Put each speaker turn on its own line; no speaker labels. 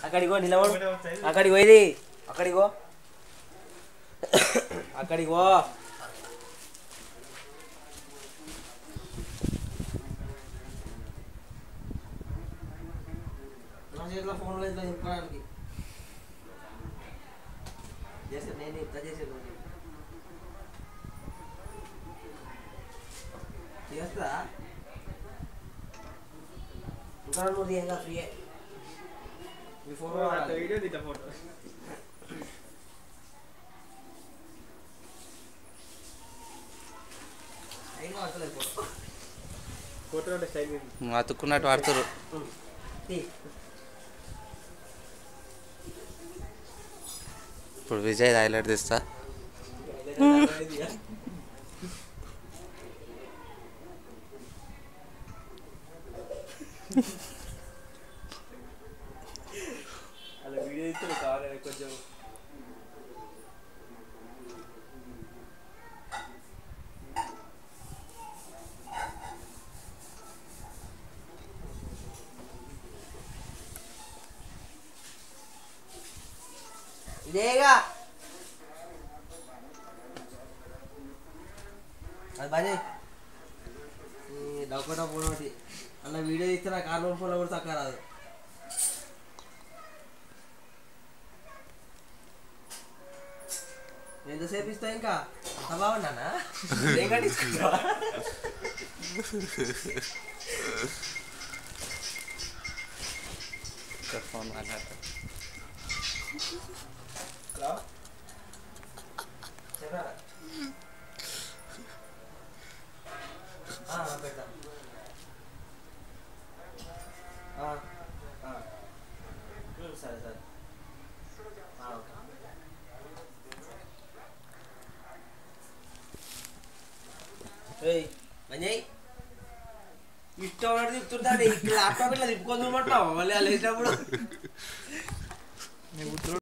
అక్కడిగో నిలబడు అక్కడికి పోయి అక్కడిగో అక్కడికి పో నా చేతిలో ఫోన్ లేదు నింపుకోవడానికి చేస్తే నేను ఇంత చేసేది నువ్వు చేస్తా ఇంకా నువ్వు తీయంగా ఫ్రీయే మీ ఫోన్
వీడియో తీట ఫోటో
అయినా పడతలేదు ఫోటో
ఫోటో అంటే స్టైల్
అతుక్కున్నట్టు పడుతురు
తీ.
ఇప్పుడు విజయ్ హైలైట్ తీస్తా
అలా వీడియో తీస్తే కావాలి కొంచెం
ఇదేగా అది బాగా డబ్బట ఫోన్ ఒకటి అలా వీడియో తీస్తే నాకు కార్బన్ ఫోన్లో కూడా తక్కువ రాదు ఎంతసేపు ఇస్తా ఇంకా అంత బాగున్నానా ఏం కట్టించుకుంటావా
ఫోన్ మాట్లాడతా
హలో చెప్పరా ఆ, పెడతా ఆ, ఆ. ఉమ్, సరే సరే ఆ, ఓకే. ఏయ్ మంజయ్ ఇష్టం ఉన్నట్టు తిప్పుతుంటాడు ల్యాప్టాప్ ఇట్లా తిప్పుకొని చూడమంటావు మళ్ళీ అలా వేసినప్పుడు